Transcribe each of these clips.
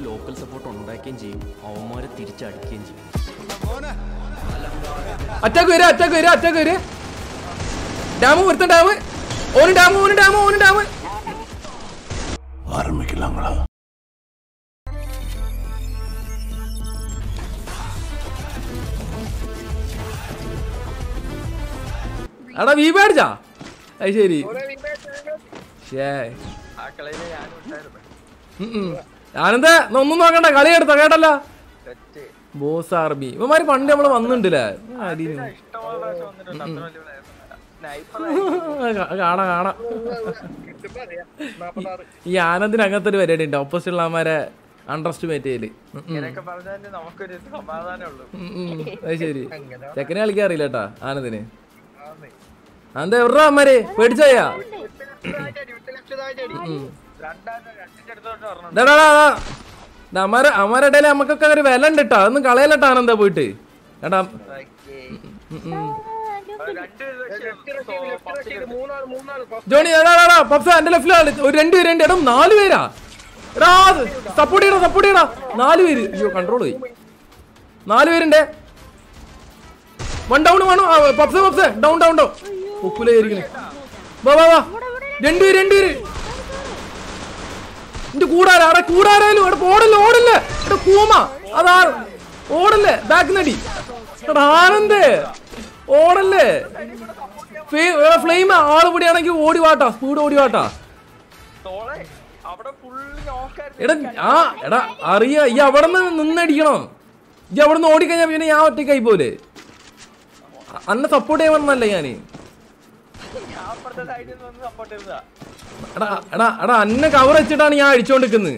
Local support ഉണ്ടാക്കുകയും ചെയ്യും അവന്മാരെ തിരിച്ചടിക്കുകയും ചെയ്യും അറ്റാക്ക് വരാ അറ്റാക്ക് വരാ അറ്റാക്ക് വരാ ഡാം ഒരുത്തൻ ഡാം ഓന് ഡാം ഓന് ഡാം ഓന് ഡാം ஆரம்பிக்கலாங்களா എടാ വീ പേടിച്ചാ അത് ശരി ഷേ ആ കളിയില് ഞാനും ഉണ്ടായിരുന്നു ഉം ഉം. ആനന്ദേ ന ഒന്നും നോക്കണ്ട കളി എടുത്ത കേട്ടല്ലോ തെറ്റ് ബോസ് ആർമി ഇവന്മാര് പണ്ട് നമ്മള് വന്നിട്ടില്ലേ അടിയിൽ നിന്ന്. ഇഷ്ടമുള്ള പ്രാവശ്യം വന്നിട്ടുണ്ട് അത്ര വലിയ player ഒന്നുമല്ല. Sniper കാ- കാണാം കാണാം കിട്ടുമ്പോ അറിയാം നാപ്പത്താറ് ഈ ആനന്ദിനകത്ത് ഒരു പരിപാടി ഉണ്ട് ഓപ്പോസിറ്റ് ഉള്ളമാരെ അണ്ടർ എസ്റ്റിമേറ്റ് ചെയ്യല് ഉം ഉം. ഇങ്ങനെയൊക്കെ പറഞ്ഞാല് നമുക്കൊരു സമാധാനം ഉള്ളൂ ഉം ഉം. അത് ശരി ചെക്കനെ കളിക്കാൻ അറിയില്ല കേട്ടാ ആനന്ദിന് അതെന്താ എവിടാ അമ്മരെ പേടിച്ചായാ രണ്ടാമത്തെ രണ്ടിന്റെ അടുത്തോട്ട് പറഞ്ഞു അമര അമര ഇടയിൽ നമുക്കൊക്കെ ഒരു വില ഉണ്ട് കേട്ടോ അതൊന്നും കളയലട്ടാ ആനന്ദ പോയിട്ട് കേട്ടാ ഉം, ഉം. രണ്ട് ലക്ഷം മൂന്നാല് മൂന്നാല് ജോണി എടാ, എടാ, എടാ, പപ്സ എന്റെ ലെഫ്റ്റിലാണ് ഒരു രണ്ട് പേര് രണ്ട് ഇടം നാല് പേരാ എടാ സപ്പോർട്ട് ചെയ്യടാ സപ്പോർട്ട് ചെയ്യടാ നാല് പേര് അയ്യോ കൺട്രോൾ പോയി നാല് പേരുണ്ട് വൺ ഡൗൺ വേണോ പപ്സ പപ്സ ഡൗൺ ഡൗൺ ഡൗൺ ഒക്കുലായിരിക്കണേ വാ വാ വാ രണ്ട് പേര് രണ്ട് പേര് എന്റെ കൂടാരാ അവിടെ കൂടാരായാലും അവിടെ ഓടല്ലേ ഓടല്ലേ എടാ കൂമ അതാ ഓടല്ലേ ബാക്ക് നടി എടാ ആനന്ദേ ഓടല്ലേ ഫ്ലെയിം ആള് പിടിയാണെങ്കിൽ ഓടി വാട്ടാ സ്പീഡ് ഓടി വാട്ടാ തോളെ അവിടെ ഫുള്ള് നോക്കായിരുന്നു എടാ ആ എടാ അറിയാ ഈ അവിടെ നിന്ന് നിന്നടിക്കണോ ഈ അവിടെ നിന്ന് ഓടിക്കഴിഞ്ഞാ പിന്നെ ഞാൻ ഒറ്റക്കായി പോലെ അ- അന്നെ സപ്പോർട്ട് ചെയ്യാൻ വന്നല്ല ഞാന് ഞാൻ അപ്പുറത്തെ സൈഡിൽ നിന്ന് വന്ന് സപ്പോർട്ട് ചെയ്തതാ എടാ എടാ എടാ അന്നെ കവർ വെച്ചിട്ടാണ് ഞാൻ അടിച്ചോണ്ടിരിക്കുന്നത്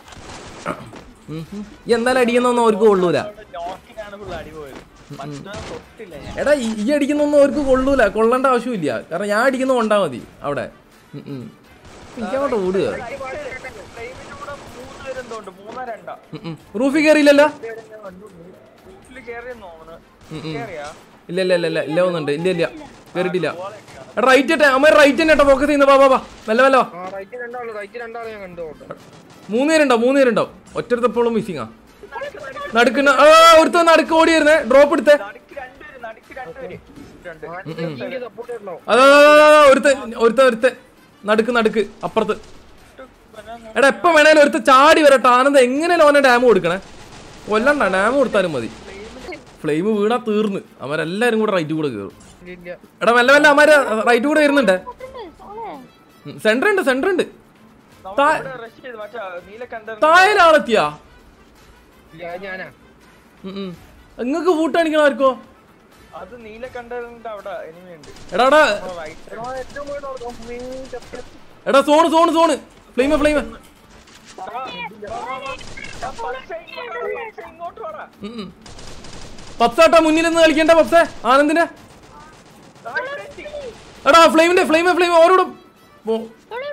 ഈ എന്തായാലും അടിക്കുന്നൊന്നും അവർക്ക് കൊള്ളൂല നോക്കിനാണ് ഫുള്ള് അടി പോയത് മറ്റേ തൊട്ടില്ല ഞാൻ എടാ ഈ ഈ അടിക്കുന്നൊന്നും അവർക്ക് കൊള്ളൂല കൊള്ളേണ്ട ആവശ്യമില്ല കാരണം ഞാൻ അടിക്കുന്ന കൊണ്ടാ മതി അവിടെ ഉം, ഉം. എനിക്ക് അങ്ങോട്ട് ഓടുക ഫ്ലെയിമിന്റെ കൂടെ മൂന്ന് പേരെന്തോണ്ട് മൂന്നോ രണ്ടോ ഉം, ഉം. റൂഫിൽ കയറിയില്ലല്ലോ വീട്ടില് കേറിയെന്ന് തോന്നുന്നു ഉം, ഉം. കേറിയാ ഇല്ല ഇല്ല ഇല്ല ഇല്ല ഇല്ല ഒന്നുണ്ട് ഇല്ല ഇല്ല കയറിയിട്ടില്ല എടാ റൈറ്റ് ഇട്ടെ അമ്മ റൈറ്റ് തന്നെ കേട്ടോ ഫോക്കസ് ചെയ്യുന്ന വാ വാ വാ മെല്ലെ മെല്ലെ വാ ആ റൈറ്റ് രണ്ടാള് റൈറ്റ് രണ്ടാള് ഞാൻ കണ്ടു മൂന്ന് പേരുണ്ടോ മൂന്ന് പേരുണ്ടോ ഒറ്റടുത്തപ്പോഴും മിസ്സിങ് ആ നടുക്കുന്ന ആ ഒരുത്ത നടുക്ക് ഓടി വരുന്നേ ഡ്രോപ്പ് എടുത്തേ നടുക്ക് രണ്ടുപേര് നടുക്ക് രണ്ടുപേര് രണ്ട് സപ്പോർട്ട് ചെയ്യണോ അതാ ഒരുത്ത ഒരുത്ത ഒരുത്ത നടുക്ക് നടുക്ക് അപ്പുറത്ത് എടാ എപ്പ വേണേലും ഒരുത്ത ചാടി വരട്ടെ ആനന്ദം എങ്ങനെയാലും അവനെ ഡാം കൊടുക്കണേ കൊല്ലണ്ട ഡാം കൊടുത്താലും മതി ഫ്ലെയിം വീണാ തീർന്ന് അവരെല്ലാരും കൂടെ റൈറ്റ് കൂടെ കയറും ഇല്ല എടാ മെല്ലെ മെല്ലെ അമാര് റൈറ്റ് കൂടെ വരുന്നുണ്ട് സെന്റർ ഉണ്ട് സെന്റർ ഉണ്ട് താ- റഷ് ചെയ്ത് മറ്റേ നീല കണ്ട താഴെ ആളെത്തിയാ ഇല്ല അത് ഞാനാ നിങ്ങക്ക് വൂട്ടണിക്കണാർക്കോ അത് നീല കണ്ടതിന്റെ അവിടെ എനിമി ഉണ്ട് എടാ എടാ റൈറ്റ് ഏറ്റവും കൂടുതൽ എടാ സോണ് സോണ് സോണ് ഫ്ലെയിമ ഫ്ലെയിമ ഇങ്ങോട്ട് പറ പപ്സാട്ടാ മുന്നിൽ നിന്ന് കളിക്കണ്ട പപ്സേ ആനന്ദിന്റെ എടാ ഫ്ലെയിമിന്റെ ഫ്ലെയിമ ഫ്ലെയിം ഓരോടും പോ-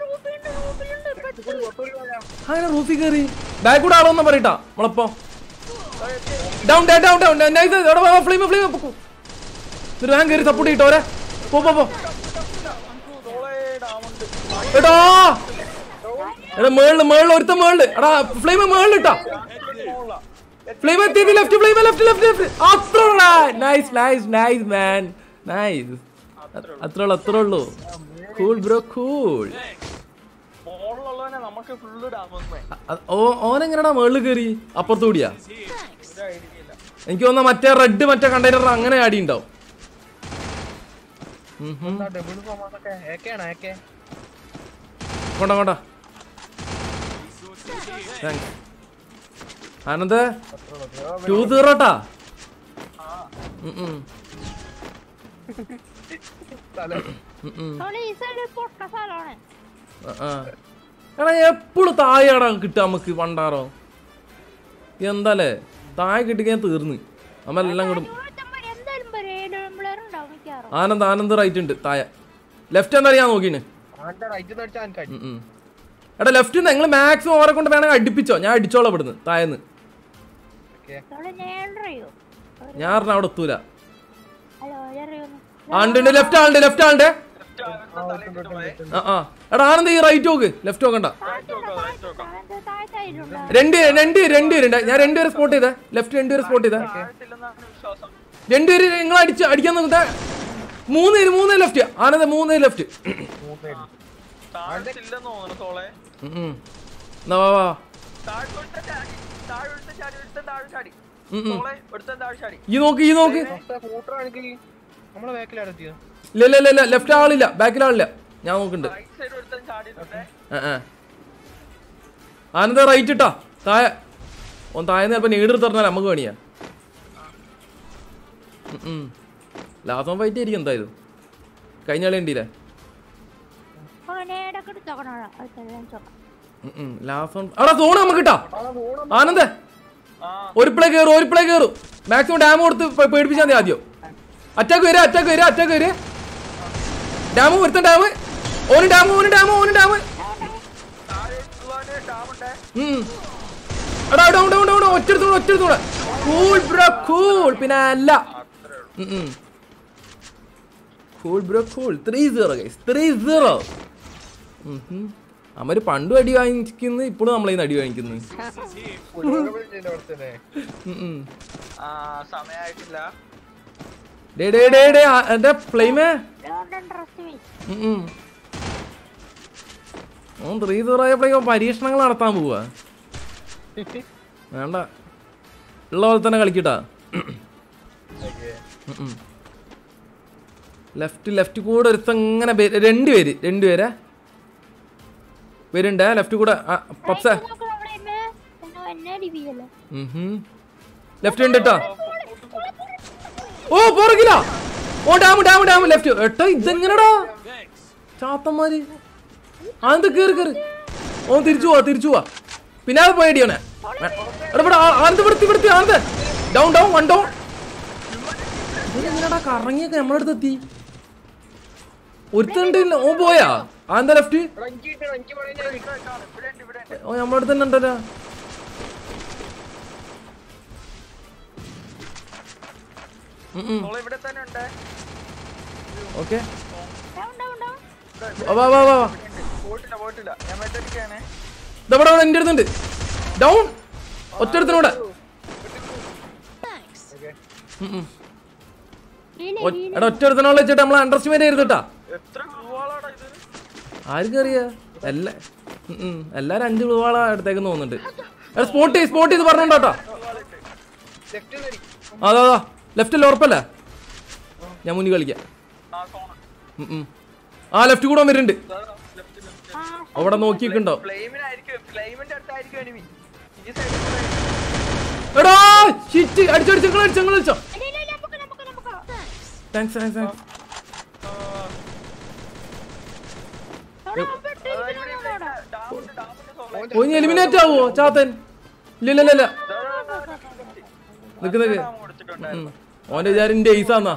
അങ്ങനെ റൂഫി കയറി ബാക്ക് കൂടെ ആളോന്ന് പറയട്ടാ നമ്മളപ്പോ ഡൗൺ ഡൗൺ ഡൗൺ നൈസ് എടാ ഫ്ലെയിം ഫ്ലെയിം ഒരു വാൻ കയറി സപ്പോർട്ട് ചെയ്തിട്ടോ ഓരെ പോ പോ പോ എടാ എടാ മേളില് മേളില് ഒരുത്ത മേളില് എടാ ഫ്ലെയിം മേളിൽ ഇട്ടാ ഫ്ലെയിം എത്തിയത് left flame left left left അത്ര nice nice nice man nice അത്ര ഉള്ളു അത്ര ഉള്ളു കൂൾ ബ്രോ കൂൾ മോളിലുള്ളവനെ നമുക്ക് ഫുള്ള് ഡാമേ ഓനെങ്ങനെടാ മേളിൽ കയറി അപ്പുറത്തൂടിയാ ഒരു ഐഡിയ ഇല്ല എനിക്ക് തോന്നുന്ന മറ്റേ റെഡ് മറ്റേ കണ്ടെയ്നർ അങ്ങനെ ആടി ഉണ്ടാവും ഡബിൾ ഫോമാസൊക്കെ ഏക്കെയാണ് ഏക്കെ കൊണ്ട കൊണ്ട താങ്ക്സ് ആനന്ദ് ടു സീറോട്ടാ ഉം ഉം. തല ഉം ഉം. ഈ സൈഡ് പൊട്ട സ്ഥലമാണ് ആ, ആ. എടാ എപ്പോഴും താഴെയാടാ കിട്ടുക നമുക്ക് പണ്ടാറോ എന്താലേ താഴെ കിട്ടിക്കാൻ തീർന്ന് നമ്മളെല്ലാം കൂടെ ഇരുപത്തൊമ്പത് എന്തായാലും പിള്ളേർ ഉണ്ടാവും മിക്കവാറും ആനന്ദ് ആനന്ദ് റൈറ്റ് ഉണ്ട് താഴെ ലെഫ്റ്റ് എന്താ അറിയാൻ നോക്കീന് ആന്റെ റൈറ്റ് നടിച്ചാൽ എനിക്ക് അടി ഉം, ഉം. എടാ ലെഫ്റ്റ് നിങ്ങൾ മാക്സിമം ഓരെ കൊണ്ട് വേണമെങ്കിൽ അടിപ്പിച്ചോ ഞാൻ അടിച്ചോളാം ഇവിടുന്ന് താഴെന്ന് അവിടെ ഞാൻ അറിയോ ഞാൻ അറിഞ്ഞ അവിടെ എത്തൂല ഹലോ അറിയുന്നു ആണ്ട് ലെഫ്റ്റ് ആളുണ്ട് ലെഫ്റ്റ് ആളുണ്ട് ലെഫ്റ്റ് തലയിട്ടിട്ട് പോയെ ആ ആ എടാ ആനന്ദ് ഈ റൈറ്റ് നോക്ക് ലെഫ്റ്റ് നോക്കണ്ട താഴത്തെ താഴത്തായിട്ടുണ്ടോ രണ്ട് രണ്ട് രണ്ട് പേരുണ്ട് ഞാൻ രണ്ടുപേരെ സ്പോട്ട് ചെയ്തേ ലെഫ്റ്റ് രണ്ടുപേരെ സ്പോട്ട് ചെയ്തേ താഴത്തില്ലെന്നാണ് വിശ്വാസം രണ്ടുപേര് നിങ്ങൾ അടിച്ച് അടിക്കാൻ നോക്കട്ടെ മൂന്ന് പേര് മൂന്ന് ലെഫ്റ്റ് ആനന്ദ് മൂന്ന് ലെഫ്റ്റ് താഴത്തില്ലെന്ന് തോന്നുന്നു തോളെ എന്നാ വാ വാ താഴെ ഒരുത്തൻ ചാടി താഴെ ഒരുത്തൻ ചാടി ഒരുത്തൻ താഴെ ചാടി ഉം, ഉം. തോളെ ഒരുത്തൻ താഴെ ചാടി ഈ നോക്ക് ഈ നോക്ക് കൂട്ടറാണെങ്കിൽ നമ്മളെ ബാക്കിലാണ് എത്തിയത് ഇല്ല ഇല്ല ഇല്ല ഇല്ല ലെഫ്റ്റ് ആളില്ല ബാക്കിൽ ആളില്ല ഞാൻ നോക്കുന്നുണ്ട് റൈറ്റ് സൈഡ് ഒരുത്തൻ ചാടിയിട്ടുണ്ട് ആ ആ ആനന്ദ റൈറ്റ് ഇട്ടാ താഴെ ഓൻ താഴെ ചിലപ്പോൾ നീട് തുറന്നാൽ നമുക്ക് പണിയാ ലാസ്റ്റ് ഓൺ ഫൈറ്റ് ആയിരിക്കും എന്തായാലും കഴിഞ്ഞ കളി ഉണ്ടില്ലേ നേടൊക്കെ എടുത്തോക്കണോ അതെല്ലാം ചോക്കാം ലാസ്റ്റ് ഓൺ അവിടെ സോണ് നമുക്ക് ഇട്ടാ ആനന്ദ ഒരു പ്ലേ കയറും ഒരു പ്ലേ കയറും മാക്സിമം ഡാം കൊടുത്ത് പേ- പേടിപ്പിച്ചാൽ മതി ആദ്യം അറ്റാക്ക് വരിക അറ്റാക്ക് വരിക അറ്റാക്ക് വരിക ഡാം ഒരുത്തൻ ഡാം ഓന് ഡാം ഓന് ഡാം ഓന് ഡാം താഴെ ഉള്ളവന് ഡാമുണ്ട് ഉം. എടാ ഡൗൺ ഡൗൺ ഡൗൺ ഒറ്റടുത്തോടെ ഒറ്റടുത്തോടെ കൂൾ ബ്രോ കൂൾ പിന്നെ അല്ല cool bro cool three zero guys three zero അമ്മര് പണ്ടും അടി വാങ്ങിക്കുന്നു ഇപ്പോഴും നമ്മളെ അടി വാങ്ങിക്കുന്നു പുരോഗമനം അവിടെ തന്നെ ഉം, ഉം. ആ സമയായിട്ടില്ല ഡേ ഡേ ഡേ ഡേ ആ, എന്റെ ഫ്ലെയിമേ ലോണ്ടൻ ഡ്രസ് മീ ഓൻ ത്രീ സീറോ ആയപ്പോഴേക്കും പരീക്ഷണങ്ങൾ നടത്താൻ പോവാ വേണ്ട ഉള്ള പോലെ തന്നെ കളിക്കട്ടാ ലെഫ്റ്റ് ലെഫ്റ്റ് കൂടെ ഒരുത്ത ഇങ്ങനെ ബെ- രണ്ട് പേര് രണ്ട് പേരെ വരുന്നുണ്ട് ലെഫ്റ്റ് കൂടെ പപ്സ എന്നെ ഡിവിയല്ലേ ലെഫ്റ്റ് ഉണ്ട് കേട്ടോ ഓ പുറകില ഓ ഡാം ഡാം ഡാം ലെഫ്റ്റ് എട്ടോ ഇതെങ്ങനെടാ ചാത്തന്മാര് ആന്ത് കേറി കേറി ഓൻ തിരിച്ചു പോവാ തിരിച്ചു പോവാ പിന്നെ അത് പോയടിയോനെ ആനന്ദ് വിടുത്തി വിടുത്തി Anand down down one down ഇതെങ്ങനെടാ കറങ്ങിയൊക്കെ നമ്മളടുത്ത് എത്തി ഒരുത്തണ്ടില്ല ഓൻ പോയാ ആന്താ ലെഫ്റ്റ് എടാ, എനിക്ക് കിട്ടണം എനിക്ക് പറയുന്നത് ഇവിടെ ഉണ്ട് ഇവിടെ ഉണ്ട് ഓ നമ്മളടുത്ത് തന്നെ ഉണ്ടല്ലോ തോളെ ഇവിടെ തന്നെ ഉണ്ട് ഓക്കെ ഡൗൺ ഡൗൺ ഡൗൺ വാ വാ വാ വാ പോയിട്ടില്ല പോയിട്ടില്ല ഞാൻ മെറ്റടിക്കാനേ ഇതവിടെ എന്റെ അടുത്തുണ്ട് ഡൗൺ ഒറ്റടുത്തിനൂടെ എടാ ഒറ്റടുത്തിനോട് വെച്ചിട്ട് നമ്മൾ അണ്ടർസ്റ്റിമേറ്റ് ചെയ്തിട്ടാ എത്ര ഗ്ലൂവാളാടാ ഇത് ആർക്കും അറിയാ എല്ലാ ഉം ഉം. എല്ലാരും അഞ്ച് ഗ്ലൂവാളാ എടുത്തേക്കെന്ന് തോന്നുന്നുണ്ട് എടാ സ്പോട്ട് ചെയ്ത് സ്പോട്ട് ചെയ്ത് പറഞ്ഞോണ്ടാ ലെഫ്റ്റ് നടി അതാ അതാ ലെഫ്റ്റിൽ ഉറപ്പല്ലേ ഞാൻ മുന്നിൽ കളിക്കാം ആ സോണ ഉം ഉം. ആ ലെഫ്റ്റ് കൂടെ വരുന്നുണ്ട് ആ അവിടെ നോക്കിയിട്ടുണ്ടോ ഫ്ലെയിമിനായിരിക്കും ഫ്ലെയിമിന്റെ അടുത്തായിരിക്കും എനിമി ഈ സൈഡിൽ എടാ ഷിറ്റ് അടിച്ചടിച്ചു നിങ്ങൾ അടിച്ചു നിങ്ങൾ അടിച്ചോ ഇല്ല, ഇല്ല, ഇല്ല, നമുക്ക് നമുക്ക് നമുക്ക് താങ്ക്സ് താങ്ക്സ് താങ്ക്സ് അവിടെ അവിടെ ഇട്ടിരിക്കുന്നതാണ് അവിടെ. ഡാമുണ്ട് ഡാമുണ്ട് സോളെ പോയി എലിമിനേറ്റ് ആവോ ചാത്തൻ ഇല്ല ഇല്ല ഇല്ല ഇല്ല നിക്ക് നിക്ക് ഡാം കൊടുത്തിട്ടുണ്ട് ഉം. ഓന്റെ വിചാരം എന്റെ ഐസാന്നാ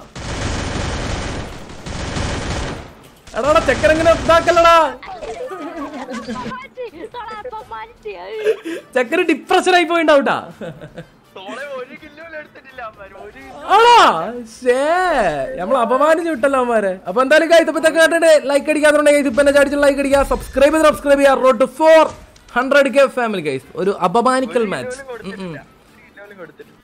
എടാ എടാ ചെക്കനെങ്ങനെ ഇതാക്കല്ലടാ മാറ്റി, തൊള ഇപ്പം മാറ്റി. ഐ. ചെക്കന് ഡിപ്രഷൻ ആയി പോയിണ്ടാവൂട്ടാ സോളെ ഒരു കിലോ എടുത്തിട്ടില്ല അവന്മാര് ഒരു ആണോ ശേ നമ്മൾ അപമാനിച്ചു വിട്ടല്ലോ അവന്മാരെ അപ്പൊ എന്തായാലും guys, ഇപ്പൊ ഇതൊക്കെ കണ്ടിട്ട് ലൈക്ക് അടിക്കാതുണ്ടെങ്കിൽ ഇപ്പൊ എന്നെ ചാടിച്ച് ലൈക്ക് അടിക്കുക സബ്സ്ക്രൈബ് ചെയ്ത് സബ്സ്ക്രൈബ് ചെയ്യുക road four hundred K family guys ഒരു അപമാനിക്കൽ മാച്ച് കിലോയിലും കൊടുത്തിട്ടില്ല ഒരു കിലോയിലും കൊടുത്തിട്ടില്ല